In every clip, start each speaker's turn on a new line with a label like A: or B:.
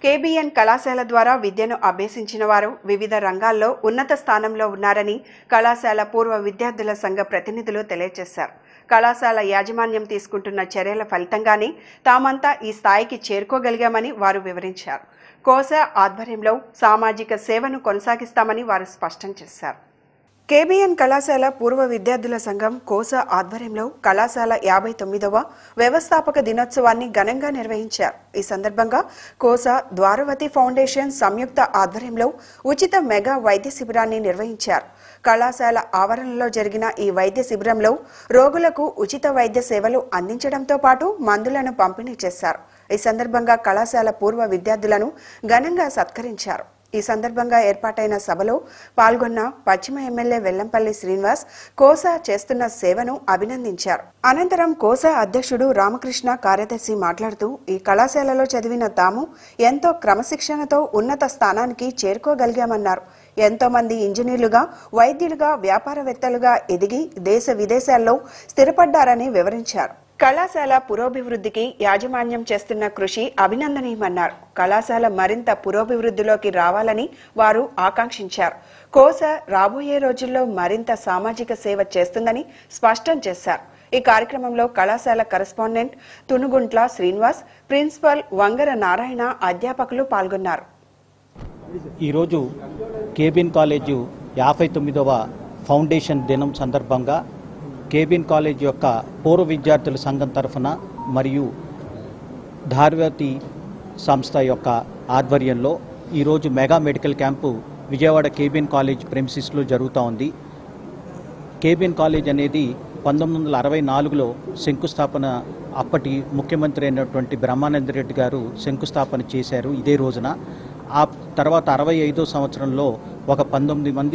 A: KBN కళాశాల ద్వారా విద్యను అభ్యసించిన వారు వివిధ రంగాల్లో ఉన్నత స్థానంలో ఉన్నారని కళాశాల పూర్వ విద్యార్థుల సంఘ ప్రతినిధులు తెలియజేశారు కళాశాల యాజమాన్యం తీసుకుంటున్న చర్యల ఫలితంగానే తామంతా ఈ స్థాయికి చేరుకోగలిగామని వారు వివరించారు కోసా ఆధ్వర్యంలో సామాజిక సేవను కొనసాగిస్తామని వారు స్పష్టం చేశారు కేబీఎన్ కళాశాల పూర్వ విద్యార్థుల సంఘం కోసా ఆధ్వర్యంలో కళాశాల యాభై తొమ్మిదవ వ్యవస్థాపక దినోత్సవాన్ని ఘనంగా నిర్వహించారు ఈ సందర్భంగా కోసా ద్వారవతి ఫౌండేషన్ సంయుక్త ఆధ్వర్యంలో ఉచిత మెగా వైద్య శిబిరాన్ని నిర్వహించారు కళాశాల ఆవరణలో జరిగిన ఈ వైద్య శిబిరంలో రోగులకు ఉచిత వైద్య సేవలు అందించడంతో పాటు మందులను పంపిణీ చేశారు ఈ సందర్భంగా కళాశాల పూర్వ విద్యార్థులను ఘనంగా సత్కరించారు ఈ సందర్భంగా ఏర్పాటైన సభలో పాల్గొన్న పశ్చిమ ఎమ్మెల్యే వెల్లంపల్లి శ్రీనివాస్ కోసా చేస్తున్న సేవను అభినందించారు అనంతరం కోసా అధ్యక్షుడు రామకృష్ణ కార్యదర్శి మాట్లాడుతూ ఈ కళాశాలలో చదివిన తాము ఎంతో క్రమశిక్షణతో ఉన్నత స్థానానికి చేరుకోగలిగామన్నారు ఎంతో మంది ఇంజనీర్లుగా వైద్యులుగా వ్యాపారవేత్తలుగా ఎదిగి దేశ విదేశాల్లో స్థిరపడ్డారని వివరించారు కళాశాల పురోభివృద్ధికి యాజమాన్యం చేస్తున్న కృషి అభినందనీయమన్నారు కళాశాల మరింత పురోభివృద్ధిలోకి రావాలని వారు ఆకాంక్షించారు కోస రాబోయే రోజుల్లో మరింత సామాజిక సేవ చేస్తుందని స్పష్టం చేశారు ఈ కార్యక్రమంలో కళాశాల కరెస్పాండెంట్ తునుగుంట్ల శ్రీనివాస్ ప్రిన్సిపల్ వంగర నారాయణ అధ్యాపకులు పాల్గొన్నారు
B: ఈరోజు కేబిన్ కాలేజు యాభై తొమ్మిదవ ఫౌండేషన్ దినం సందర్భంగా కేబిన్ కాలేజ్ యొక్క పూర్వ విద్యార్థుల సంఘం తరఫున మరియు ధార్వతి సంస్థ యొక్క ఆధ్వర్యంలో ఈరోజు mega medical camp Vijayawada KBN college ప్రెమిసిస్లో జరుగుతూ ఉంది కేబిన్ కాలేజ్ అనేది పంతొమ్మిది వందల అరవై నాలుగులో శంకుస్థాపన అప్పటి ముఖ్యమంత్రి అయినటువంటి బ్రహ్మానంద రెడ్డి గారు శంకుస్థాపన చేశారు ఇదే రోజున ఆ తర్వాత అరవై ఐదో సంవత్సరంలో ఒక పంతొమ్మిది మంది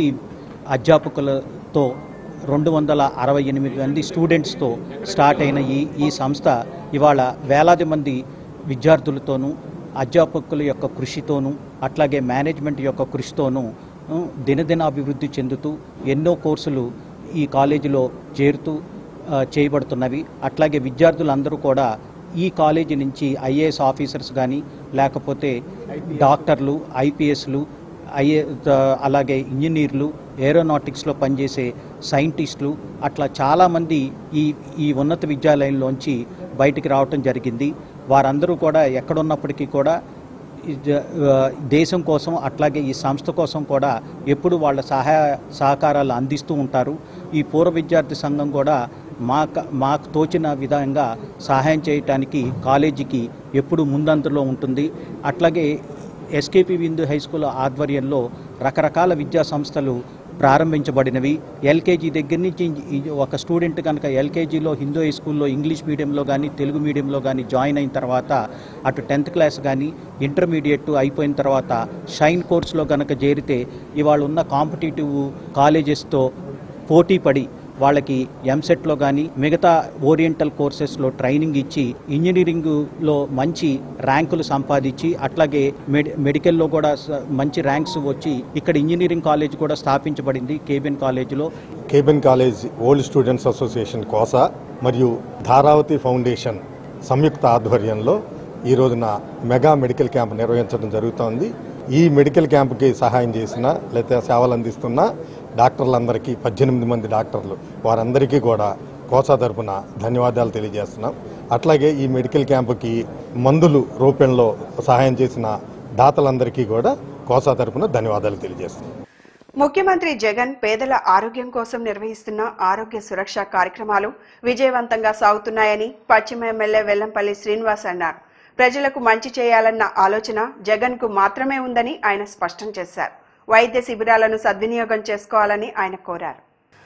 B: అధ్యాపకులతో రెండు వందల అరవై ఎనిమిది మంది స్టూడెంట్స్తో స్టార్ట్ అయిన ఈ ఈ సంస్థ ఇవాళ వేలాది మంది విద్యార్థులతోనూ అధ్యాపకుల యొక్క కృషితోనూ అట్లాగే మేనేజ్మెంట్ యొక్క కృషితోనూ ఉ, దినదిన అభివృద్ధి చెందుతూ ఎన్నో కోర్సులు ఈ కాలేజీలో చేరుతూ ఆ, చేయబడుతున్నవి అట్లాగే విద్యార్థులందరూ కూడా ఈ కాలేజీ నుంచి ఐఏఎస్ ఆఫీసర్స్ కానీ లేకపోతే డాక్టర్లు ఐపీఎస్లు ఐఏ త- అలాగే ఇంజనీర్లు ఏరోనాటిక్స్లో పనిచేసే సైంటిస్టులు అట్లా చాలామంది ఈ ఈ ఉన్నత విద్యాలయంలోంచి బయటికి రావటం జరిగింది వారందరూ కూడా ఎక్కడున్నప్పటికీ కూడా ఈ జ- ఆ, దేశం కోసం అట్లాగే ఈ సంస్థ కోసం కూడా ఎప్పుడు వాళ్ళ సహాయ సహకారాలు అందిస్తూ ఉంటారు ఈ పూర్వ విద్యార్థి సంఘం కూడా మా మాకు తోచిన విధంగా సహాయం చేయటానికి కాలేజీకి ఎప్పుడు ముందంతలో ఉంటుంది అట్లాగే ఎస్కేపీ విందు హై స్కూల్ ఆధ్వర్యంలో రకరకాల విద్యా సంస్థలు ప్రారంభించబడినవి ఎల్కేజీ దగ్గర నుంచి ఈ ఒక స్టూడెంట్ కనుక ఎల్కేజీలో హిందూ హై స్కూల్లో ఇంగ్లీష్ మీడియంలో కానీ తెలుగు మీడియంలో కానీ జాయిన్ అయిన తర్వాత అటు టెన్త్ క్లాస్ కానీ ఇంటర్మీడియట్ అయిపోయిన తర్వాత షైన్ కోర్సులో కనుక చేరితే ఇవాళ ఉన్న కాంపిటేటివ్ కాలేజెస్తో పోటీ పడి వాళ్ళకి ఎంసెట్లో కానీ మిగతా ఓరియంటల్ కోర్సెస్లో ట్రైనింగ్ ఇచ్చి ఇంజనీరింగ్లో మంచి ర్యాంకులు సంపాదించి అట్లాగే మెడి మెడికల్లో కూడా స- మంచి ర్యాంక్స్ వచ్చి ఇక్కడ ఇంజనీరింగ్ కాలేజ్ కూడా స్థాపించబడింది కేబిన్ కాలేజీలో
C: KBN college old students association కోసా మరియు ధారావతి ఫౌండేషన్ సంయుక్త ఆధ్వర్యంలో ఈ రోజున మెగా మెడికల్ క్యాంప్ నిర్వహించడం జరుగుతోంది ఈ మెడికల్ క్యాంప్కి సహాయం చేసిన లేదా సేవలు అందిస్తున్న డాక్టర్లందరికీ పద్దెనిమిది మంది డాక్టర్లు వారందరికీ కూడా కోసా తరపున ధన్యవాదాలు తెలియజేస్తున్నాం అట్లాగే ఈ మెడికల్ క్యాంపుకి మందులు రూపంలో సహాయం చేసిన దాతలందరికీ కూడా కోసా తరపున ధన్యవాదాలు తెలియజేస్తున్నాం
A: ముఖ్యమంత్రి జగన్ పేదల ఆరోగ్యం కోసం నిర్వహిస్తున్న ఆరోగ్య సురక్ష కార్యక్రమాలు విజయవంతంగా సాగుతున్నాయని పశ్చిమ ఎమ్మెల్యే వెల్లంపల్లి శ్రీనివాస్ అన్నారు ప్రజలకు మంచి చేయాలన్న ఆలోచన జగన్ కు మాత్రమే ఉందని ఆయన స్పష్టం చేశారు వైద్య శిబిరాలను సద్వినియోగం చేసుకోవాలని ఆయన కోరారు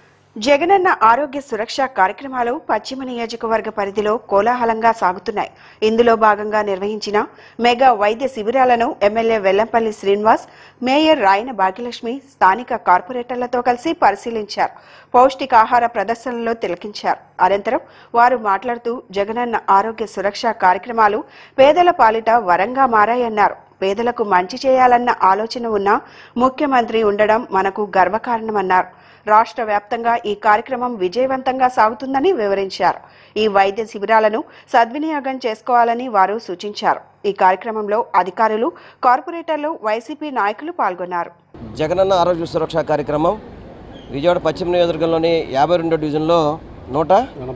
A: జగనన్న ఆరోగ్య సురక్ష కార్యక్రమాలు పశ్చిమ నియోజకవర్గ పరిధిలో కోలాహలంగా సాగుతున్నాయి ఇందులో భాగంగా నిర్వహించిన మెగా వైద్య శిబిరాలను ఎమ్మెల్యే వెల్లంపల్లి శ్రీనివాస్ మేయర్ రాయన భాగ్యలక్ష్మి స్థానిక కార్పొరేటర్లతో కలిసి పరిశీలించారు పౌష్టికాహార ప్రదర్శనలో తిలకించారు అనంతరం వారు మాట్లాడుతూ జగనన్న ఆరోగ్య సురక్ష కార్యక్రమాలు పేదల పాలిట వరంగా మారాయన్నారు పేదలకు మంచి చేయాలన్న ఆలోచన ఉన్న ముఖ్యమంత్రి ఉండడం మనకు గర్వకారణమన్నారు రాష్ట్ర వ్యాప్తంగా ఈ కార్యక్రమం విజయవంతంగా సాగుతుందని వివరించారు ఈ వైద్య శిబిరాలను సద్వినియోగం చేసుకోవాలని వారు సూచించారు ఈ కార్యక్రమంలో అధికారులు కార్పొరేటర్లు వైసీపీ నాయకులు పాల్గొన్నారు
D: జగనన్న ఆరోగ్య సురక్ష కార్యక్రమం విజయవాడ పశ్చిమ నియోజకవర్గంలోని యాభై రెండో డివిజన్లో నూట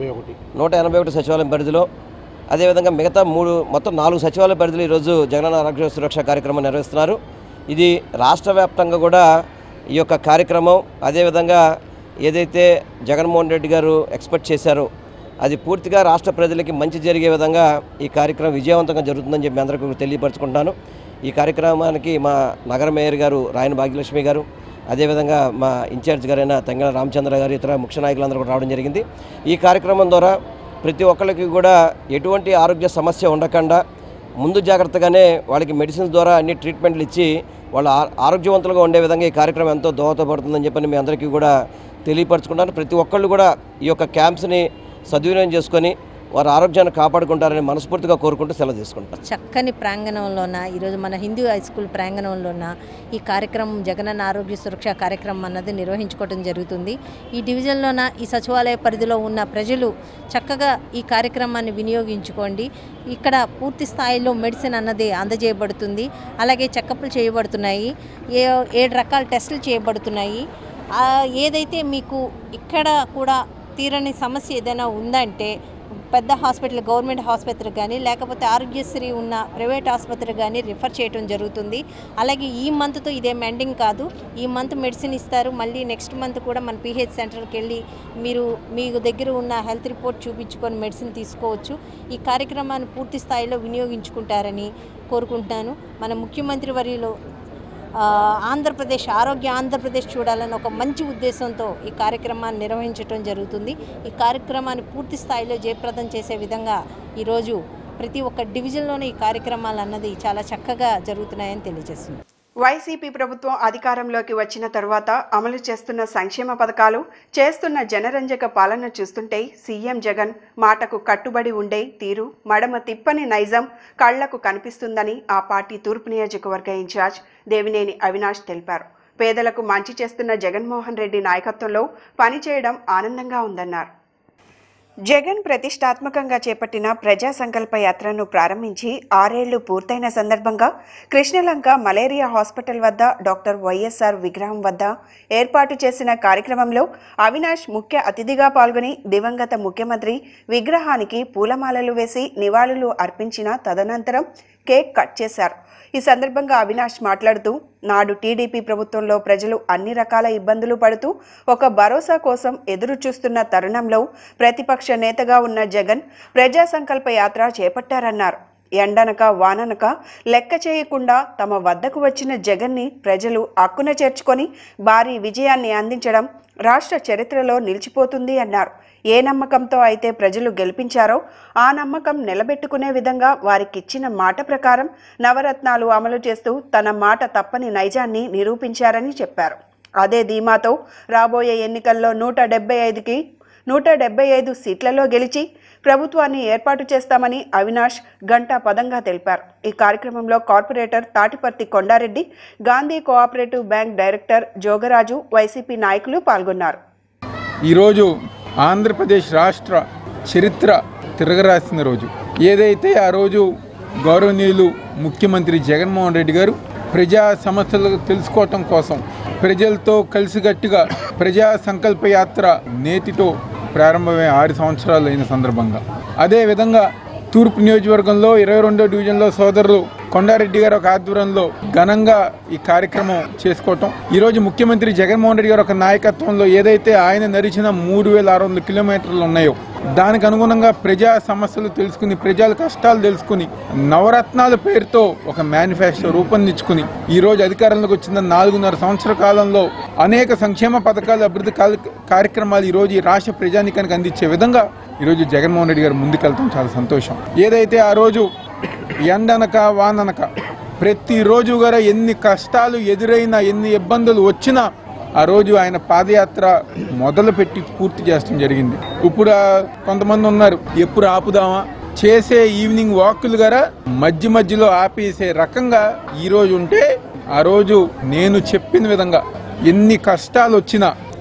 D: నూట ఎనభై ఒకటి సచివాలయం పరిధిలో అదేవిధంగా మిగతా మూడు మొత్తం నాలుగు సచివాలయ పరిధిలో ఈరోజు జగనన్న ఆరోగ్య సురక్ష కార్యక్రమం నిర్వహిస్తున్నారు ఇది రాష్ట్ర వ్యాప్తంగా కూడా ఈ యొక్క కార్యక్రమం అదేవిధంగా ఏదైతే జగన్మోహన్ రెడ్డి గారు ఎక్స్పెక్ట్ చేశారో అది పూర్తిగా రాష్ట్ర ప్రజలకి మంచి జరిగే విధంగా ఈ కార్యక్రమం విజయవంతంగా జరుగుతుందని చెప్పి మీ అందరికీ తెలియపరచుకుంటున్నాను ఈ కార్యక్రమానికి మా నగర మేయర్ గారు రాయన భాగ్యలక్ష్మి గారు అదేవిధంగా మా ఇన్ఛార్జ్ గారైన తంగళ రామచంద్ర గారు ఇతర ముఖ్య నాయకులందరూ కూడా రావడం జరిగింది ఈ కార్యక్రమం ద్వారా ప్రతి ఒక్కరికి కూడా ఎటువంటి ఆరోగ్య సమస్య ఉండకుండా ముందు జాగ్రత్తగానే వాళ్ళకి మెడిసిన్స్ ద్వారా అన్ని ట్రీట్మెంట్లు ఇచ్చి వాళ్ళు ఆ- ఆరోగ్యవంతులుగా ఉండే విధంగా ఈ కార్యక్రమం ఎంతో దోహదపడుతుందని చెప్పని మీ అందరికీ కూడా తెలియపరచుకుంటాను ప్రతి ఒక్కళ్ళు కూడా ఈ యొక్క క్యాంప్స్ని సద్వినియోగం చేసుకొని వారి ఆరోగ్యాన్ని కాపాడుకుంటారని మనస్ఫూర్తిగా కోరుకుంటూ సెలవు తీసుకుంటాను
E: చక్కని ప్రాంగణంలోన ఈరోజు మన హిందూ హై స్కూల్ ప్రాంగణంలోన ఈ కార్యక్రమం జగనన్న ఆరోగ్య సురక్ష కార్యక్రమం అన్నది నిర్వహించుకోవడం జరుగుతుంది ఈ డివిజన్లోన ఈ సచివాలయ పరిధిలో ఉన్న ప్రజలు చక్కగా ఈ కార్యక్రమాన్ని వినియోగించుకోండి ఇక్కడ పూర్తి స్థాయిలో మెడిసిన్ అన్నది అందజేయబడుతుంది అలాగే చెకప్లు చేయబడుతున్నాయి ఏ ఏడు రకాల టెస్టులు చేయబడుతున్నాయి ఆ, ఏదైతే మీకు ఇక్కడ కూడా తీరని సమస్య ఏదైనా ఉందంటే పెద్ద హాస్పిటల్ గవర్నమెంట్ ఆసుపత్రి కానీ లేకపోతే ఆరోగ్యశ్రీ ఉన్న ప్రైవేట్ ఆసుపత్రి కానీ రిఫర్ చేయడం జరుగుతుంది అలాగే ఈ మంత్తో ఇదేం ఎండింగ్ కాదు ఈ మంత్ మెడిసిన్ ఇస్తారు మళ్ళీ నెక్స్ట్ మంత్ కూడా మన పీహెచ్ సెంటర్కి వెళ్ళి మీరు మీ దగ్గర ఉన్న హెల్త్ రిపోర్ట్ చూపించుకొని మెడిసిన్ తీసుకోవచ్చు ఈ కార్యక్రమాన్ని పూర్తి స్థాయిలో వినియోగించుకుంటారని కోరుకుంటున్నాను మన ముఖ్యమంత్రి వర్యులు ఆ, ఆంధ్రప్రదేశ్ ఆరోగ్య ఆంధ్రప్రదేశ్ చూడాలని ఒక మంచి ఉద్దేశంతో ఈ కార్యక్రమాన్ని నిర్వహించడం జరుగుతుంది ఈ కార్యక్రమాన్ని పూర్తి స్థాయిలో జయప్రదం చేసే విధంగా ఈరోజు ప్రతి ఒక్క డివిజన్లోనే ఈ కార్యక్రమాలు అన్నది చాలా చక్కగా జరుగుతున్నాయని తెలియజేస్తుంది
A: వైసీపీ ప్రభుత్వం అధికారంలోకి వచ్చిన తరువాత అమలు చేస్తున్న సంక్షేమ పథకాలు చేస్తున్న జనరంజక పాలన చూస్తుంటే సీఎం జగన్ మాటకు కట్టుబడి ఉండే తీరు మడమ తిప్పని నైజం కళ్లకు కనిపిస్తుందని ఆ పార్టీ తూర్పు నియోజకవర్గ ఇన్ఛార్జ్ దేవినేని అవినాష్ తెలిపారు పేదలకు మంచి చేస్తున్న జగన్మోహన్ రెడ్డి నాయకత్వంలో పనిచేయడం ఆనందంగా ఉందన్నారు జగన్ ప్రతిష్టాత్మకంగా చేపట్టిన ప్రజా సంకల్ప యాత్రను ప్రారంభించి ఆరేళ్లు పూర్తయిన సందర్భంగా కృష్ణలంక మలేరియా హాస్పిటల్ వద్ద డాక్టర్ వైఎస్ఆర్ విగ్రహం వద్ద ఏర్పాటు చేసిన కార్యక్రమంలో అవినాష్ ముఖ్య అతిథిగా పాల్గొని దివంగత ముఖ్యమంత్రి విగ్రహానికి పూలమాలలు వేసి నివాళులు అర్పించిన తదనంతరం కేక్ కట్ చేశారు ఈ సందర్భంగా అవినాష్ మాట్లాడుతూ నాడు టీడీపీ ప్రభుత్వంలో ప్రజలు అన్ని రకాల ఇబ్బందులు పడుతూ ఒక భరోసా కోసం ఎదురు చూస్తున్న తరుణంలో ప్రతిపక్ష నేతగా ఉన్న జగన్ ప్రజా సంకల్ప యాత్ర చేపట్టారన్నారు ఎండనక వాననక లెక్క చేయకుండా తమ వద్దకు వచ్చిన జగన్ని ప్రజలు అక్కున చేర్చుకొని భారీ విజయాన్ని అందించడం రాష్ట్ర చరిత్రలో నిలిచిపోతుంది అన్నారు ఏ నమ్మకంతో అయితే ప్రజలు గెలిపించారో ఆ నమ్మకం నిలబెట్టుకునే విధంగా వారికిచ్చిన మాట ప్రకారం నవరత్నాలు అమలు చేస్తూ తన మాట తప్పని నైజాన్ని నిరూపించారని చెప్పారు అదే ధీమాతో రాబోయే ఎన్నికల్లో నూట డెబ్బై ఐదుకి నూట డెబ్బై ఐదు సీట్లలో గెలిచి ప్రభుత్వాన్ని ఏర్పాటు చేస్తామని అవినాష్ గంటా పదంగా తెలిపారు ఈ కార్యక్రమంలో corporator Tatiparthi Kondareddy Gandhi cooperative bank director Jogaraju YCP నాయకులు పాల్గొన్నారు
F: ఈరోజు ఆంధ్రప్రదేశ్ రాష్ట్ర చరిత్ర తిరగరాసిన రోజు ఏదైతే ఆ రోజు గౌరవనీయులు ముఖ్యమంత్రి జగన్మోహన్ రెడ్డి గారు ప్రజా సమస్యలు తెలుసుకోవటం కోసం ప్రజలతో కలిసికట్టుగా ప్రజా సంకల్ప యాత్ర నేతితో ప్రారంభమై ఆరు సంవత్సరాలు అయిన సందర్భంగా అదేవిధంగా తూర్పు నియోజకవర్గంలో ఇరవై రెండో డివిజన్లో సోదరులు కొండారెడ్డి గారు ఒక ఆధ్వర్యంలో ఘనంగా ఈ కార్యక్రమం చేసుకోవటం ఈరోజు ముఖ్యమంత్రి జగన్మోహన్ రెడ్డి గారు ఒక నాయకత్వంలో ఏదైతే ఆయన నడిచిన మూడు వేల ఆరు వందల కిలోమీటర్లు ఉన్నాయో దానికి అనుగుణంగా ప్రజా సమస్యలు తెలుసుకుని ప్రజల కష్టాలు తెలుసుకుని నవరత్నాల పేరుతో ఒక మేనిఫెస్టో రూపొందించుకుని ఈ రోజు అధికారంలోకి వచ్చిన నాలుగున్నర సంవత్సర కాలంలో అనేక సంక్షేమ పథకాలు అభివృద్ధి కాల- కార్యక్రమాలు ఈ రోజు ఈ రాష్ట్ర ప్రజానికానికి అందించే విధంగా ఈరోజు జగన్మోహన్ రెడ్డి గారు ముందుకెళ్తాం చాలా సంతోషం ఏదైతే ఆ రోజు ఎండనక వాననక ప్రతిరోజు గారు ఎన్ని కష్టాలు ఎదురైనా ఎన్ని ఇబ్బందులు వచ్చినా ఆ రోజు ఆయన పాదయాత్ర మొదలుపెట్టి పూర్తి చేస్తడం జరిగింది ఇప్పుడు ఆ కొంతమంది ఉన్నారు ఎప్పుడు ఆపుదామా చేసే ఈవినింగ్ వాకులు గారా మధ్య మధ్యలో ఆపేసే రకంగా ఈ రోజు ఉంటే ఆ రోజు నేను చెప్పిన విధంగా ఎన్ని కష్టాలు వచ్చినా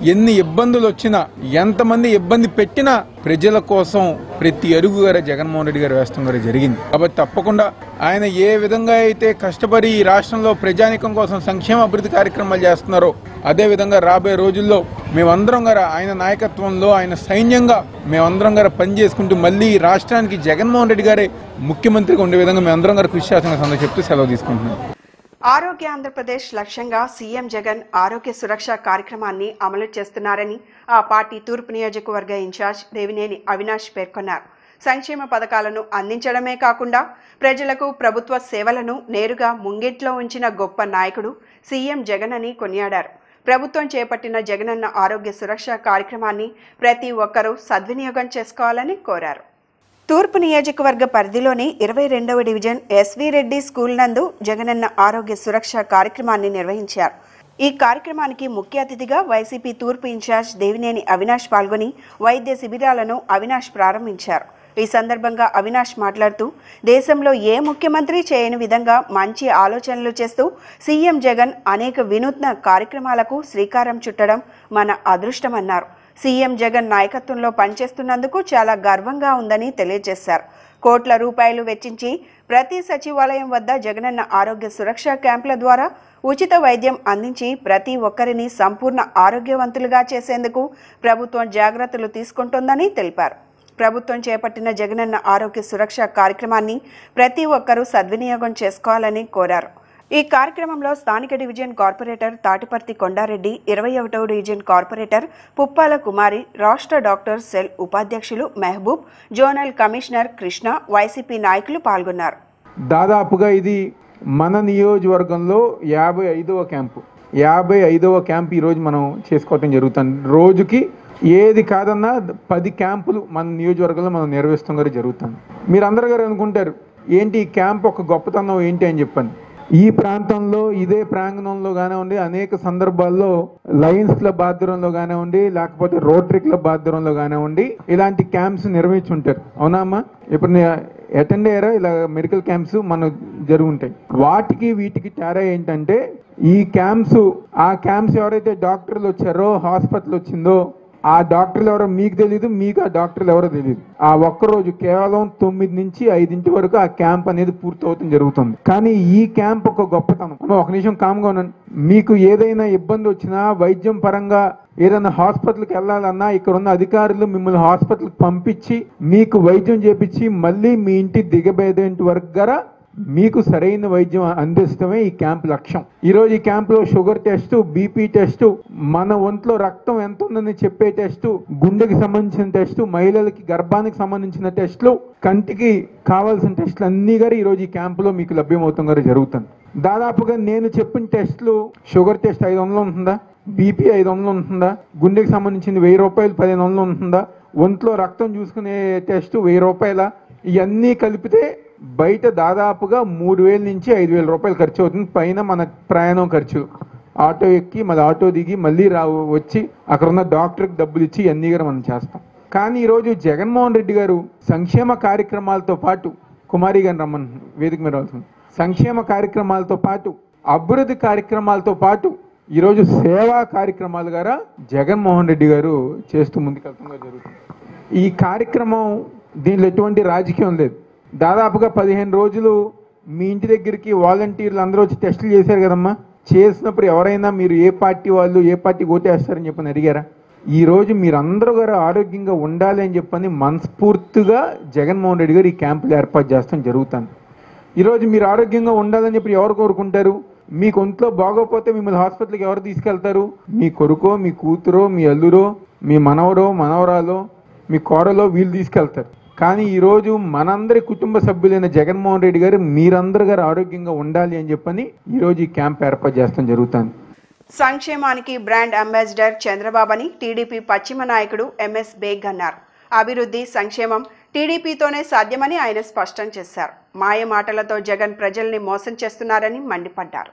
F: ఎన్ని ఇబ్బందులు వచ్చినా ఎంతమంది ఇబ్బంది పెట్టినా ప్రజల కోసం ప్రతి అడుగు గారు జగన్మోహన్ రెడ్డి గారు వేస్తాం గారు జరిగింది కాబట్టి తప్పకుండా ఆయన ఏ విధంగా అయితే కష్టపడి ఈ రాష్ట్రంలో ప్రజానికం కోసం సంక్షేమ అభివృద్ధి కార్యక్రమాలు చేస్తున్నారో అదే విధంగా రాబోయే రోజుల్లో మేమందరం గారు ఆయన నాయకత్వంలో ఆయన సైన్యంగా మేమందరం గారు పనిచేసుకుంటూ మళ్ళీ ఈ రాష్ట్రానికి జగన్మోహన్ రెడ్డి గారే ముఖ్యమంత్రిగా ఉండే విధంగా మేమందరం గారు కృషి చేస్తున్న చెప్తూ సెలవు తీసుకుంటున్నాం
A: ఆరోగ్య ఆంధ్రప్రదేశ్ లక్ష్యంగా సీఎం జగన్ ఆరోగ్య సురక్ష కార్యక్రమాన్ని అమలు చేస్తున్నారని ఆ పార్టీ తూర్పు నియోజకవర్గ ఇన్ఛార్జ్ దేవినేని అవినాష్ పేర్కొన్నారు సంక్షేమ పథకాలను అందించడమే కాకుండా ప్రజలకు ప్రభుత్వ సేవలను నేరుగా ముంగిట్లో ఉంచిన గొప్ప నాయకుడు సీఎం జగన్ అని కొనియాడారు ప్రభుత్వం చేపట్టిన జగనన్న ఆరోగ్య సురక్ష కార్యక్రమాన్ని ప్రతి ఒక్కరూ సద్వినియోగం చేసుకోవాలని కోరారు తూర్పు నియోజకవర్గ పరిధిలోని ఇరవై రెండవ డివిజన్ ఎస్వి రెడ్డి స్కూల్ నందు జగనన్న ఆరోగ్య సురక్ష కార్యక్రమాన్ని నిర్వహించారు ఈ కార్యక్రమానికి ముఖ్య అతిథిగా వైసీపీ తూర్పు ఇన్ఛార్జ్ దేవినేని అవినాష్ పాల్గొని వైద్య శిబిరాలను అవినాష్ ప్రారంభించారు ఈ సందర్భంగా అవినాష్ మాట్లాడుతూ దేశంలో ఏ ముఖ్యమంత్రి చేయని విధంగా మంచి ఆలోచనలు చేస్తూ సీఎం జగన్ అనేక వినూత్న కార్యక్రమాలకు శ్రీకారం చుట్టడం మన అదృష్టమన్నారు సీఎం జగన్ నాయకత్వంలో పనిచేస్తున్నందుకు చాలా గర్వంగా ఉందని తెలియజేశారు కోట్ల రూపాయలు వెచ్చించి ప్రతి సచివాలయం వద్ద జగనన్న ఆరోగ్య సురక్ష క్యాంపుల ద్వారా ఉచిత వైద్యం అందించి ప్రతి ఒక్కరిని సంపూర్ణ ఆరోగ్యవంతులుగా చేసేందుకు ప్రభుత్వం జాగ్రత్తలు తీసుకుంటోందని తెలిపారు ప్రభుత్వం చేపట్టిన జగనన్న ఆరోగ్య సురక్ష కార్యక్రమాన్ని ప్రతి ఒక్కరూ సద్వినియోగం చేసుకోవాలని కోరారు ఈ కార్యక్రమంలో స్థానిక డివిజన్ కార్పొరేటర్ తాటిపర్తి కొండారెడ్డి ఇరవై ఒకటవ డివిజన్ కార్పొరేటర్ పుప్పాల కుమారి రాష్ట్ర డాక్టర్ సెల్ ఉపాధ్యక్షులు Mehboob zonal commissioner Krishna YCP నాయకులు పాల్గొన్నారు
F: దాదాపుగా ఇది మన నియోజకవర్గంలో యాభై ఐదవ క్యాంపు యాభై ఐదవ క్యాంప్ ఈరోజు మనం చేసుకోవటం జరుగుతుంది రోజుకి ఏది కాదన్నా పది క్యాంపులు మన నియోజకవర్గంలో మనం నిర్వహిస్తాం గారు జరుగుతుంది మీరు అందరు గారు అనుకుంటారు ఏంటి ఈ క్యాంప్ ఒక గొప్పతనం ఏంటి అని చెప్పాను ఈ ప్రాంతంలో ఇదే ప్రాంగణంలో కానివ్వండి అనేక సందర్భాల్లో లయన్స్ క్లబ్ ఆధ్వర్యంలో కానివ్వండి లేకపోతే రోటరీ క్లబ్ ఆధ్వర్యంలో కానివ్వండి ఇలాంటి క్యాంప్స్ నిర్వహించుంటారు అవునా అమ్మా ఇప్పుడు అటెండ్ అయ్యారా ఇలా మెడికల్ క్యాంప్స్ మన జరుగుంటాయి వాటికి వీటికి తేడా ఏంటంటే ఈ క్యాంప్స్ ఆ క్యాంప్స్ ఎవరైతే డాక్టర్లు వచ్చారో హాస్పిటల్ వచ్చిందో ఆ డాక్టర్లు ఎవరో మీకు తెలియదు మీకు ఆ డాక్టర్లు ఎవరో తెలియదు ఆ ఒక్క రోజు కేవలం తొమ్మిది నుంచి ఐదింటి వరకు ఆ క్యాంప్ అనేది పూర్తి అవుతుంది జరుగుతుంది కానీ ఈ క్యాంప్ ఒక గొప్పతనం అమ్మ, ఒక నిమిషం కామ్గా ఉన్నాను మీకు ఏదైనా ఇబ్బంది వచ్చినా వైద్యం పరంగా ఏదైనా హాస్పిటల్కి వెళ్ళాలన్నా ఇక్కడ ఉన్న అధికారులు మిమ్మల్ని హాస్పిటల్కి పంపించి మీకు వైద్యం చేపించి మళ్ళీ మీ ఇంటి దిగబేదేంటి వరకు గరా మీకు సరైన వైద్యం అందిస్తమే ఈ క్యాంప్ లక్ష్యం ఈరోజు ఈ క్యాంప్లో షుగర్ టెస్ట్ బీపీ టెస్ట్ మన ఒంట్లో రక్తం ఎంత ఉందని చెప్పే టెస్ట్ గుండెకి సంబంధించిన టెస్ట్ మహిళలకి గర్భానికి సంబంధించిన టెస్టులు కంటికి కావాల్సిన టెస్టులు అన్నీ గారు ఈరోజు ఈ క్యాంపులో మీకు లభ్యమవుతాం గారు జరుగుతుంది దాదాపుగా నేను చెప్పిన టెస్టులు షుగర్ టెస్ట్ ఐదు వందలు ఉంటుందా బీపీ ఐదు వందలు ఉంటుందా గుండెకి సంబంధించింది వెయ్యి రూపాయలు పదిహేను వందలు ఉంటుందా ఒంట్లో రక్తం చూసుకునే టెస్ట్ వెయ్యి రూపాయల ఇవన్నీ కలిపితే బయట దాదాపుగా మూడు వేల నుంచి ఐదు వేల రూపాయలు ఖర్చు అవుతుంది పైన మన ప్రయాణం ఖర్చు ఆటో ఎక్కి మళ్ళీ ఆటో దిగి మళ్ళీ రా వచ్చి అక్కడ ఉన్న డాక్టర్కి డబ్బులు ఇచ్చి ఇవన్నీ కూడా మనం చేస్తాం కానీ ఈరోజు జగన్మోహన్ రెడ్డి గారు సంక్షేమ కార్యక్రమాలతో పాటు కుమారి గారిని రమ్మని వేదిక మీద రావాల్సింది సంక్షేమ కార్యక్రమాలతో పాటు అభివృద్ధి కార్యక్రమాలతో పాటు ఈరోజు సేవా కార్యక్రమాలు గారా జగన్మోహన్ రెడ్డి గారు చేస్తూ ముందుకెళ్తుండగా జరుగుతుంది ఈ కార్యక్రమం దీనిలో ఎటువంటి రాజకీయం లేదు దాదాపుగా పదిహేను రోజులు మీ ఇంటి దగ్గరికి వాలంటీర్లు అందరూ వచ్చి టెస్టులు చేశారు కదమ్మా చేసినప్పుడు ఎవరైనా మీరు ఏ పార్టీ వాళ్ళు ఏ పార్టీ ఓటేస్తారని చెప్పని అడిగారా ఈ రోజు మీరందరూ గారు ఆరోగ్యంగా ఉండాలి అని చెప్పని మనస్ఫూర్తిగా జగన్మోహన్ రెడ్డి గారు ఈ క్యాంపులు ఏర్పాటు చేస్తాం జరుగుతుంది ఈరోజు మీరు ఆరోగ్యంగా ఉండాలని చెప్పి ఎవరు కోరుకుంటారు మీకు ఒంట్లో బాగోపోతే మిమ్మల్ని హాస్పిటల్కి ఎవరు తీసుకెళ్తారు మీ కొడుకో మీ కూతురో మీ అల్లురో మీ మనవరో మనవరాలో మీ కోడలో వీళ్ళు తీసుకెళ్తారు కానీ ఈరోజు మనందరి కుటుంబ సభ్యులైన జగన్మోహన్ రెడ్డి గారు మీరందరూ గారు ఆరోగ్యంగా ఉండాలి అని చెప్పని ఈరోజు ఈ క్యాంప్ ఏర్పాటు చేస్తాం జరుగుతుంది
A: సంక్షేమానికి బ్రాండ్ అంబాసిడర్ చంద్రబాబుని టీడీపీ పశ్చిమ నాయకుడు ఎంఎస్ బేగ్ అన్నారు అభివృద్ధి సంక్షేమం టీడీపీతోనే సాధ్యమని ఆయన స్పష్టం చేశారు మాయ మాటలతో జగన్ ప్రజల్ని మోసం చేస్తున్నారని మండిపడ్డారు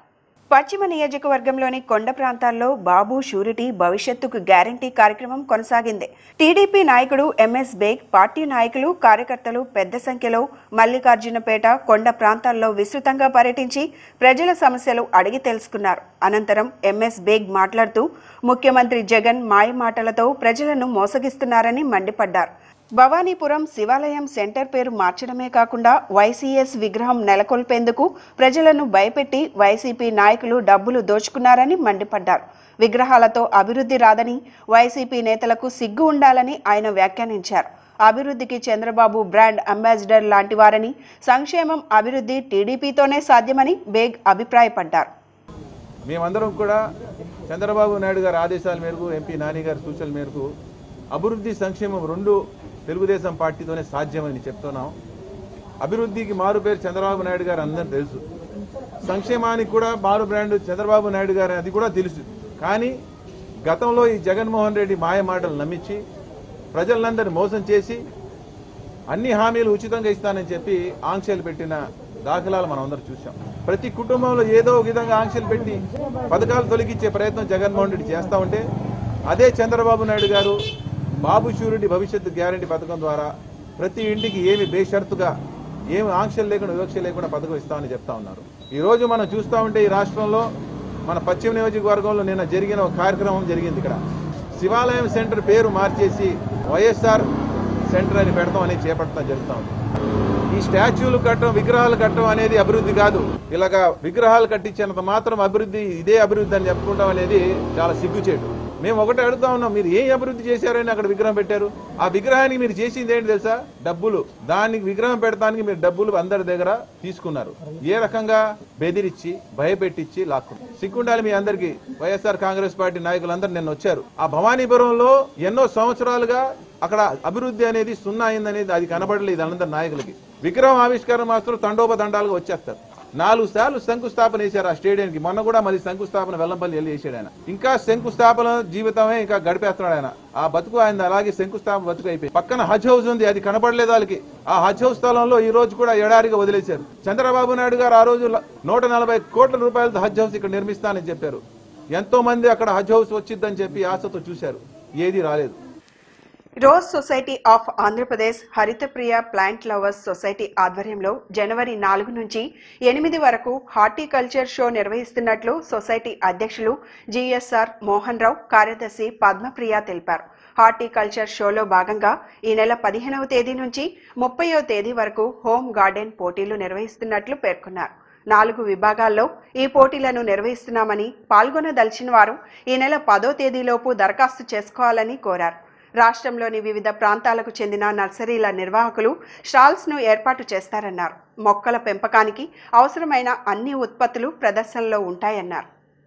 A: పశ్చిమ నియోజకవర్గంలోని కొండ ప్రాంతాల్లో బాబు షూరిటీ భవిష్యత్తుకు గ్యారంటీ కార్యక్రమం కొనసాగింది టీడీపీ నాయకుడు ఎంఎస్ బేగ్ పార్టీ నాయకులు కార్యకర్తలు పెద్ద సంఖ్యలో మల్లికార్జునపేట కొండ ప్రాంతాల్లో విస్తృతంగా పర్యటించి ప్రజల సమస్యలు అడిగి తెలుసుకున్నారు అనంతరం ఎంఎస్ బేగ్ మాట్లాడుతూ ముఖ్యమంత్రి జగన్ మాయమాటలతో ప్రజలను మోసగిస్తున్నారని మండిపడ్డారు భవానీపురం శివాలయం సెంటర్ పేరు మార్చడమే కాకుండా వైసీఎస్ విగ్రహం నెలకొల్పేందుకు ప్రజలను భయపెట్టి వైసీపీ నాయకులు డబ్బులు దోచుకున్నారని మండిపడ్డారు విగ్రహాలతో అభివృద్ధి రాదని వైసీపీ నేతలకు సిగ్గు ఉండాలని ఆయన వ్యాఖ్యానించారు అభివృద్ధికి చంద్రబాబు బ్రాండ్ అంబాసిడర్ లాంటి వారని సంక్షేమం అభివృద్ధి టీడీపీతోనే సాధ్యమని బేగ్ అభిప్రాయపడ్డారు
G: మేమందరం కూడా చంద్రబాబు నాయుడు గారి ఆదేశాల మేరకు ఎంపీ నాని గారి సూచనల మేరకు అభివృద్ధి సంక్షేమం రెండు తెలుగుదేశం పార్టీతోనే సాధ్యమని చెప్తున్నాం అభివృద్ధికి మారు పేరు చంద్రబాబు నాయుడు గారు అందరూ తెలుసు సంక్షేమానికి కూడా మారు బ్రాండ్ చంద్రబాబు నాయుడు గారు అది కూడా తెలుసు కానీ గతంలో ఈ జగన్మోహన్ రెడ్డి మాయ మాటలు నమ్మించి ప్రజలందరినీ మోసం చేసి అన్ని హామీలు ఉచితంగా ఇస్తానని చెప్పి ఆంక్షలు పెట్టిన దాఖలాలు మనం అందరం చూసాం ప్రతి కుటుంబంలో ఏదో ఒక విధంగా ఆంక్షలు పెట్టి పథకాలు తొలగించే ప్రయత్నం జగన్మోహన్ రెడ్డి చేస్తా ఉంటే అదే చంద్రబాబు నాయుడు గారు బాబు షూరిటీ భవిష్యత్తు గ్యారంటీ పథకం ద్వారా ప్రతి ఇంటికి ఏమి బేషరతుగా ఏమి ఆంక్షలు లేకుండా వివక్ష లేకుండా పథకం ఇస్తామని చెప్తా ఉన్నారు ఈ రోజు మనం చూస్తా ఉంటే ఈ రాష్ట్రంలో మన పశ్చిమ నియోజకవర్గంలో నిన్న జరిగిన ఒక కార్యక్రమం జరిగింది ఇక్కడ శివాలయం సెంటర్ పేరు మార్చేసి వైఎస్ఆర్ సెంటర్ అని పెడతాం అనేది చేపట్టడం జరుగుతా ఉంది ఈ స్టాచ్యూలు కట్టడం విగ్రహాలు కట్టడం అనేది అభివృద్ధి కాదు ఇలాగా విగ్రహాలు కట్టించినంత మాత్రం అభివృద్ధి ఇదే అభివృద్ధి అని చెప్పుకుంటాం అనేది చాలా సిగ్గుచేటు మేము ఒకటే అడుగుతా ఉన్నాం మీరు ఏం అభివృద్ధి చేశారని అక్కడ విగ్రహం పెట్టారు ఆ విగ్రహానికి మీరు చేసింది ఏంటి తెలుసా డబ్బులు దానికి విగ్రహం పెడతానికి మీరు డబ్బులు అందరి దగ్గర తీసుకున్నారు ఏ రకంగా బెదిరించి భయపెట్టించి లాక్కున్నారు సిగ్గుండాలి మీ అందరికి వైఎస్ఆర్ కాంగ్రెస్ పార్టీ నాయకులందరూ నిన్న వచ్చారు ఆ భవానీపురంలో ఎన్నో సంవత్సరాలుగా అక్కడ అభివృద్ధి అనేది సున్నా అయిందనేది అది కనబడలేదు అందరి నాయకులకి విగ్రహం ఆవిష్కరణ మాత్రం తండోపతండాలుగా వచ్చేస్తారు నాలుగు సార్లు శంకుస్థాపన వేశారు ఆ స్టేడియంకి మొన్న కూడా మళ్ళీ శంకుస్థాపన వెల్లంపల్లి వెళ్ళి చేశాడు ఆయన ఇంకా శంకుస్థాపన జీవితమే ఇంకా గడిపేస్తున్నాడు ఆయన ఆ బతుకు ఆయన అలాగే శంకుస్థాపన బతుకు అయిపోయి పక్కన హజ్ హౌస్ ఉంది అది కనబడలేదు వాళ్ళకి ఆ హజ్ హౌస్ స్థలంలో ఈ రోజు కూడా ఎడారిగా వదిలేశారు చంద్రబాబు నాయుడు గారు ఆ రోజు ల- నూట నలభై కోట్ల రూపాయలతో హజ్ హౌస్ ఇక్కడ నిర్మిస్తానని చెప్పారు ఎంతో మంది అక్కడ హజ్ హౌస్ వచ్చిద్దని చెప్పి ఆశతో చూశారు ఏది రాలేదు
A: rose society of Andhra Pradesh Haritapriya plant lovers society ఆధ్వర్యంలో జనవరి నాలుగు నుంచి ఎనిమిది వరకు హార్టికల్చర్ షో నిర్వహిస్తున్నట్లు సొసైటీ అధ్యక్షులు జిఎస్ఆర్ మోహన్ రావు కార్యదర్శి పద్మప్రియ తెలిపారు హార్టికల్చర్ షోలో భాగంగా ఈ నెల పదిహేనవ తేదీ నుంచి ముప్పయో తేదీ వరకు హోమ్ గార్డెన్ పోటీలు నిర్వహిస్తున్నట్లు పేర్కొన్నారు నాలుగు విభాగాల్లో ఈ పోటీలను నిర్వహిస్తున్నామని పాల్గొనదలిచిన వారు ఈ నెల పదో తేదీలోపు దరఖాస్తు చేసుకోవాలని కోరారు రాష్ట్రంలోని వివిధ ప్రాంతాలకు చెందిన నర్సరీల నిర్వాహకులు స్టాల్స్ ను ఏర్పాటు చేస్తారన్నారు మొక్కల పెంపకానికి అవసరమైన అన్ని ఉత్పత్తులు ప్రదర్శనలో ఉంటాయన్నారు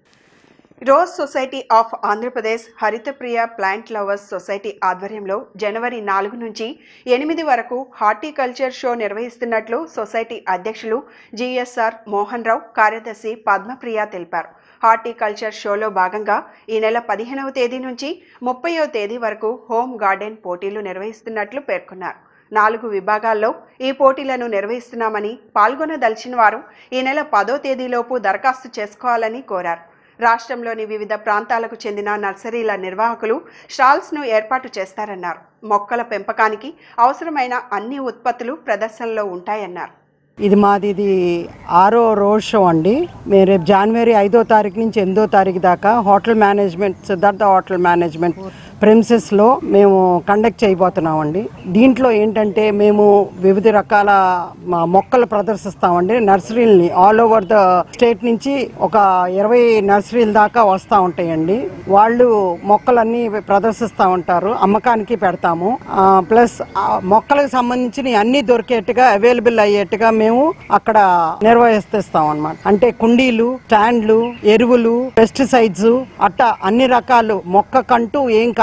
A: rose society of Andhra Pradesh Haritapriya plant lovers society ఆధ్వర్యంలో జనవరి నాలుగు నుంచి ఎనిమిది వరకు హార్టికల్చర్ షో నిర్వహిస్తున్నట్లు సొసైటీ అధ్యక్షులు జిఎస్ఆర్ మోహన్ రావు కార్యదర్శి పద్మప్రియ తెలిపారు హార్టికల్చర్ షోలో భాగంగా ఈ నెల పదిహేనవ తేదీ నుంచి ముప్పయో తేదీ వరకు హోమ్ గార్డెన్ పోటీలు నిర్వహిస్తున్నట్లు పేర్కొన్నారు నాలుగు విభాగాల్లో ఈ పోటీలను నిర్వహిస్తున్నామని పాల్గొనదలిచిన వారు ఈ నెల పదో తేదీలోపు దరఖాస్తు చేసుకోవాలని కోరారు రాష్ట్రంలోని వివిధ ప్రాంతాలకు చెందిన నర్సరీల నిర్వాహకులు స్టాల్స్ ను ఏర్పాటు చేస్తారన్నారు మొక్కల పెంపకానికి అవసరమైన అన్ని ఉత్పత్తులు ప్రదర్శనలో ఉంటాయన్నారు
H: ఇది మాది ఇది ఆరో రోడ్ షో అండి మేము రేపు జనవరి ఐదో తారీఖు నుంచి ఎనిమిదో తారీఖు దాకా hotel management Siddhartha hotel management ప్రిన్సెస్లో మేము కండక్ట్ చేయబోతున్నామండి దీంట్లో ఏంటంటే మేము వివిధ రకాల మ- మొక్కలు ప్రదర్శిస్తామండి నర్సరీలని ఆల్ ఓవర్ ద స్టేట్ నుంచి ఒక ఇరవై నర్సరీల దాకా వస్తూ ఉంటాయండి వాళ్ళు మొక్కలన్నీ ప్రదర్శిస్తూ ఉంటారు అమ్మకానికి పెడతాము ప్లస్ మొక్కలకు సంబంధించిన అన్ని దొరికేట్టుగా అవైలబుల్ అయ్యేట్టుగా మేము అక్కడ నిర్వహిస్తాం అన్నమాట అంటే కుండీలు స్టాండ్లు ఎరువులు పెస్టిసైడ్స్ అట్టా అన్ని రకాలు మొక్కకంటూ ఏం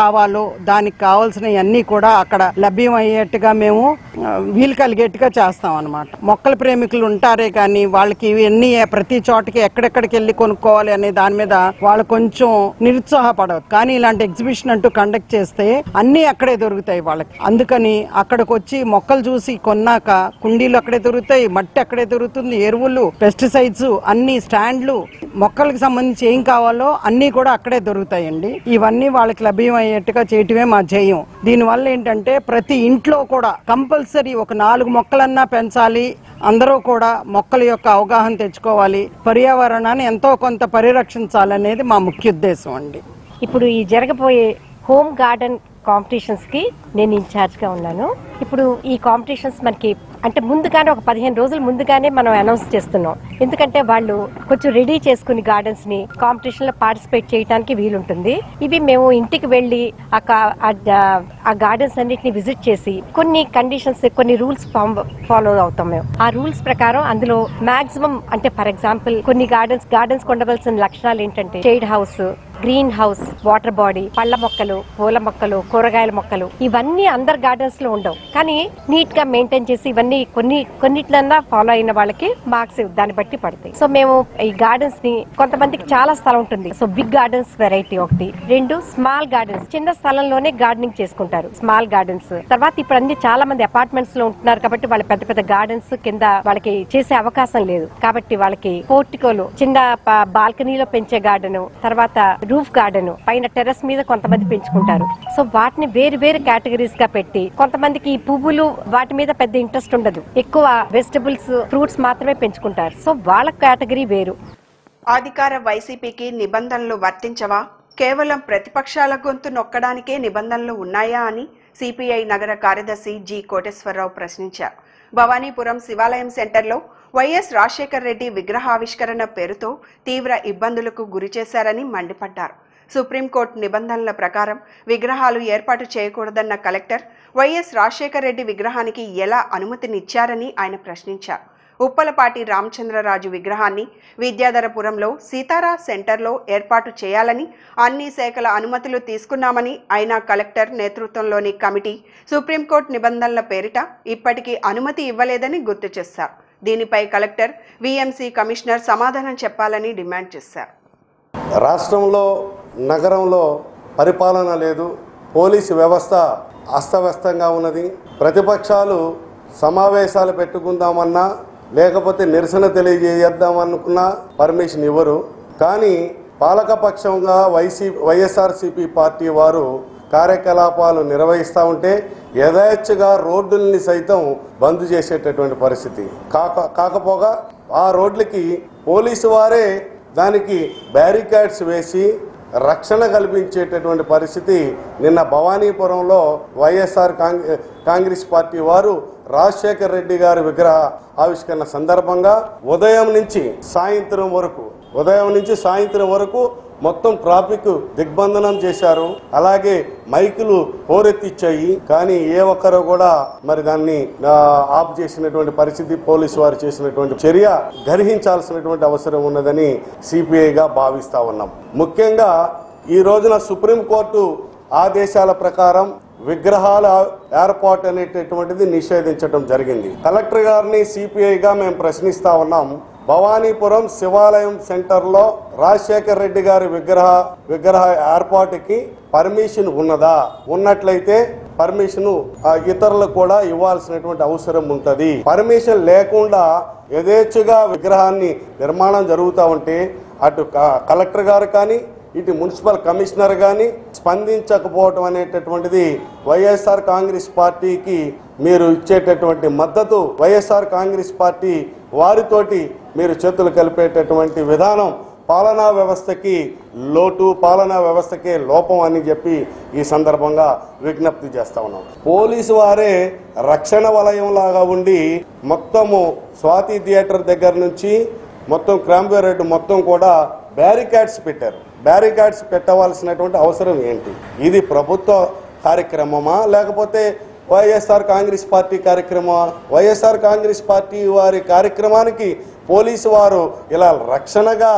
H: కావాలో దానికి కావాల్సినవన్నీ కూడా అక్కడ లభ్యం అయ్యేట్టుగా మేము ఆ, వీలు కలిగేట్టుగా చేస్తాం అనమాట మొక్కల ప్రేమికులు ఉంటారే కానీ వాళ్ళకి ఇవన్నీ ప్రతి చోటకి ఎక్కడెక్కడికి వెళ్ళి కొనుక్కోవాలి అనే దాని మీద వాళ్ళు కొంచెం నిరుత్సాహపడవచ్చు కానీ ఇలాంటి ఎగ్జిబిషన్ అంటూ కండక్ట్ చేస్తే అన్నీ అక్కడే దొరుకుతాయి వాళ్ళకి అందుకని అక్కడికి వచ్చి మొక్కలు చూసి కొన్నాక కుండీలు అక్కడే దొరుకుతాయి మట్టి అక్కడే దొరుకుతుంది ఎరువులు పెస్టిసైడ్స్ అన్ని స్టాండ్లు మొక్కలకు సంబంధించి ఏం కావాలో అన్నీ కూడా అక్కడే దొరుకుతాయండి ఇవన్నీ వాళ్ళకి లభ్యం అయ్యేట్టుగా చేయటమే మా ధ్యేయం దీనివల్ల ఏంటంటే ప్రతి ఇంట్లో కూడా కంపల్సరీ ఒక నాలుగు మొక్కలన్నా పెంచాలి అందరూ కూడా మొక్కల యొక్క అవగాహన తెచ్చుకోవాలి పర్యావరణాన్ని ఎంతో కొంత పరిరక్షించాలనేది మా ముఖ్య ఉద్దేశం అండి
I: ఇప్పుడు ఈ జరగబోయే హోమ్ గార్డెన్ కాంపిటీషన్స్ కి నేను ఇన్ఛార్జ్ గా ఉన్నాను ఇప్పుడు ఈ కాంపిటీషన్స్ మనకి అంటే ముందుగానే ఒక పదిహేను రోజుల ముందుగానే మనం అనౌన్స్ చేస్తున్నాం ఎందుకంటే వాళ్ళు కొంచెం రెడీ చేసుకుని గార్డెన్స్ ని కాంపిటీషన్ లో పార్టిసిపేట్ చేయడానికి వీలుంటుంది ఇవి మేము ఇంటికి వెళ్ళి ఆ కా- ఆ డా- ఆ గార్డెన్స్ అన్నిటిని విజిట్ చేసి కొన్ని కండిషన్స్ కొన్ని రూల్స్ ఫాలో అవుతాం మేము ఆ రూల్స్ ప్రకారం అందులో మాక్సిమం అంటే ఫర్ ఎగ్జాంపుల్ కొన్ని గార్డెన్స్ గార్డెన్స్ ఉండవలసిన లక్షణాలు ఏంటంటే shade house green house water body పళ్ళ మొక్కలు పూల మొక్కలు కూరగాయల మొక్కలు ఇవన్నీ అందరు గార్డెన్స్ లో ఉండవు కానీ నీట్ గా మెయింటైన్ చేసి ఇవన్నీ కొన్ని కొన్నిట్లన్నా ఫాలో అయిన వాళ్ళకి మార్క్స్ దాన్ని బట్టి పడతాయి సో మేము ఈ గార్డెన్స్ ని కొంతమందికి చాలా స్థలం ఉంటుంది సో బిగ్ గార్డెన్స్ వెరైటీ ఒకటి రెండు స్మాల్ గార్డెన్స్ చిన్న స్థలంలోనే గార్డెనింగ్ చేసుకుంటారు స్మాల్ గార్డెన్స్ తర్వాత ఇప్పుడు అన్ని చాలా మంది అపార్ట్మెంట్స్ లో ఉంటున్నారు కాబట్టి వాళ్ళ పెద్ద పెద్ద గార్డెన్స్ కింద వాళ్ళకి చేసే అవకాశం లేదు కాబట్టి వాళ్ళకి పోర్టికోలు చిన్న బాల్కనీలో పెంచే గార్డెన్ తర్వాత రూఫ్ గార్డెన్ పైన టెర్రస్ మీద కొంతమంది పెంచుకుంటారు సో వాటిని వేరు వేరు కేటగిరీస్ గా పెట్టి కొంతమందికి ఈ పువ్వులు వాటి మీద పెద్ద ఇంట్రెస్ట్ ఉండదు ఎక్కువ వెజిటబుల్స్ ఫ్రూట్స్ మాత్రమే పెంచుకుంటారు సో వాళ్ళ కేటగిరీ వేరు
A: అధికార వైసీపీకి నిబంధనలు వర్తించవా కేవలం ప్రతిపక్షాల గొంతు నొక్కడానికే నిబంధనలు ఉన్నాయా అని సిపిఐ నగర కార్యదర్శి జి కోటేశ్వరరావు ప్రశ్నించారు భవానీపురం శివాలయం సెంటర్లో వైఎస్ రాజశేఖర్ రెడ్డి విగ్రహావిష్కరణ పేరుతో తీవ్ర ఇబ్బందులకు గురిచేశారని మండిపడ్డారు సుప్రీంకోర్టు నిబంధనల ప్రకారం విగ్రహాలు ఏర్పాటు చేయకూడదన్న కలెక్టర్ వైఎస్ రాజశేఖర్ రెడ్డి విగ్రహానికి ఎలా అనుమతినిచ్చారని ఆయన ప్రశ్నించారు ఉప్పలపాటి రామచంద్రరాజు విగ్రహాన్ని విద్యాధరపురంలో సీతారా సెంటర్లో ఏర్పాటు చేయాలని అన్ని శాఖల అనుమతులు తీసుకున్నామని అయినా కలెక్టర్ నేతృత్వంలోని కమిటీ సుప్రీంకోర్టు నిబంధనల పేరిట ఇప్పటికీ అనుమతి ఇవ్వలేదని గుర్తు చేశారు దీనిపై కలెక్టర్ వీఎంసీ కమిషనర్ సమాధానం చెప్పాలని డిమాండ్ చేశారు
J: రాష్ట్రంలో నగరంలో పరిపాలన లేదు పోలీసు వ్యవస్థ అస్తవ్యస్తంగా ఉన్నది ప్రతిపక్షాలు సమావేశాలు పెట్టుకుందామన్నా లేకపోతే నిరసన తెలియజేద్దామనుకున్నా పర్మిషన్ ఇవ్వరు కానీ పాలకపక్షంగా వైసీ వైఎస్ఆర్సీపీ పార్టీ వారు కార్యకలాపాలు నిర్వహిస్తూ ఉంటే యథేచ్ఛగా రోడ్డుల్ని సైతం బంద్ చేసేటటువంటి పరిస్థితి కాక కాకపోగా ఆ రోడ్లకి పోలీసు వారే దానికి బ్యారికేడ్స్ వేసి రక్షణ కల్పించేటటువంటి పరిస్థితి నిన్న భవానీపురంలో వైఎస్ఆర్ కాంగ్- కాంగ్రెస్ పార్టీ వారు రాజశేఖర్ రెడ్డి గారి విగ్రహ ఆవిష్కరణ సందర్భంగా ఉదయం నుంచి సాయంత్రం వరకు ఉదయం నుంచి సాయంత్రం వరకు మొత్తం ట్రాఫిక్ దిగ్బంధనం చేశారు అలాగే మైకులు హోరెత్తిచ్చాయి కానీ ఏ ఒక్కరు కూడా మరి దాన్ని ఆ, ఆఫ్ చేసినటువంటి పరిస్థితి పోలీసు వారు చేసినటువంటి చర్య గర్హించాల్సినటువంటి అవసరం ఉన్నదని సిపిఐగా భావిస్తా ఉన్నాం ముఖ్యంగా ఈ రోజున సుప్రీంకోర్టు ఆదేశాల ప్రకారం విగ్రహాల ఏర్పాటు అనేటటువంటిది నిషేధించడం జరిగింది కలెక్టర్ గారిని సిపిఐగా మేము ప్రశ్నిస్తా ఉన్నాం భవానీపురం శివాలయం సెంటర్లో రాజశేఖర్ రెడ్డి గారి విగ్రహ విగ్రహ ఏర్పాటుకి పర్మిషన్ ఉన్నదా ఉన్నట్లయితే పర్మిషన్ ఇతరులకు కూడా ఇవ్వాల్సినటువంటి అవసరం ఉంటుంది పర్మిషన్ లేకుండా యథేచ్ఛగా విగ్రహాన్ని నిర్మాణం జరుగుతూ ఉంటే అటు క- కలెక్టర్ గారు కానీ ఇటు మున్సిపల్ కమిషనర్ కానీ స్పందించకపోవటం అనేటటువంటిది వైఎస్ఆర్ కాంగ్రెస్ పార్టీకి మీరు ఇచ్చేటటువంటి మద్దతు వైఎస్ఆర్ కాంగ్రెస్ పార్టీ వారితోటి మీరు చేతులు కలిపేటటువంటి విధానం పాలనా వ్యవస్థకి లోటు పాలనా వ్యవస్థకే లోపం అని చెప్పి ఈ సందర్భంగా విజ్ఞప్తి చేస్తా ఉన్నాం పోలీసు వారే రక్షణ వలయంలాగా ఉండి మొత్తము స్వాతి థియేటర్ దగ్గర నుంచి మొత్తం క్రాంబే రోడ్డు మొత్తం కూడా బ్యారికేడ్స్ పెట్టారు బ్యారికేడ్స్ పెట్టవలసినటువంటి అవసరం ఏంటి ఇది ప్రభుత్వ కార్యక్రమమా లేకపోతే వైఎస్ఆర్ కాంగ్రెస్ పార్టీ కార్యక్రమమా వైఎస్ఆర్ కాంగ్రెస్ పార్టీ వారి కార్యక్రమానికి పోలీసు వారు ఇలా రక్షణగా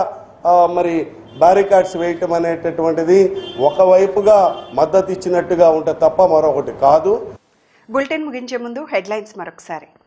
J: ఆ, మరి బ్యారికాడ్స్ వేయటం అనేటటువంటిది ఒకవైపుగా మద్దతు ఇచ్చినట్టుగా ఉంటే తప్ప మరొకటి కాదు
A: బులెటిన్ ముగించే ముందు హెడ్లైన్స్ మరొకసారి